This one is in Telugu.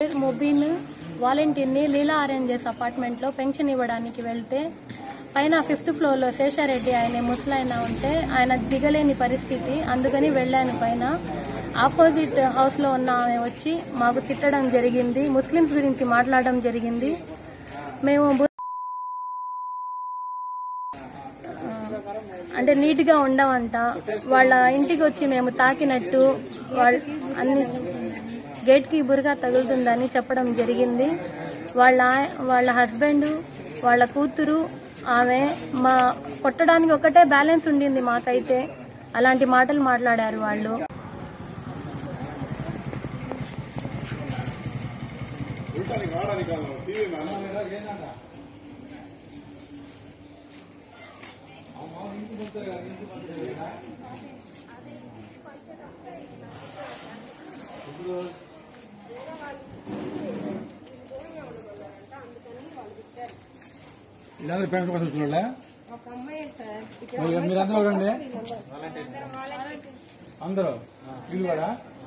పేరు మొబీన్ వాలంటీర్ని లీలా ఆరెంజెస్ అపార్ట్మెంట్లో పెన్షన్ ఇవ్వడానికి వెళ్తే పైన ఫిఫ్త్ ఫ్లోర్లో శేషారెడ్డి ఆయన ముసలాయన ఉంటే ఆయన దిగలేని పరిస్థితి అందుకని వెళ్ళాను పైన ఆపోజిట్ హౌస్లో ఉన్న ఆమె వచ్చి మాకు తిట్టడం జరిగింది ముస్లిమ్స్ గురించి మాట్లాడడం జరిగింది మేము బు- అంటే నీట్గా ఉండమంట వాళ్ళ ఇంటికి వచ్చి మేము తాకినట్టు వాళ్ళ అన్ని గేట్కి బురగా తగులుతుందని చెప్పడం జరిగింది వాళ్ళ ఆయ- వాళ్ళ హస్బెండ్ వాళ్ళ కూతురు ఆమె మా కొట్టడానికి ఒకటే బ్యాలెన్స్ ఉండింది మాకైతే అలాంటి మాటలు మాట్లాడారు వాళ్ళు వీళ్ళందరూ పెన్షన్ కోసం వచ్చిన మీరు అందరూ రండి అందరూ వీళ్ళు కూడా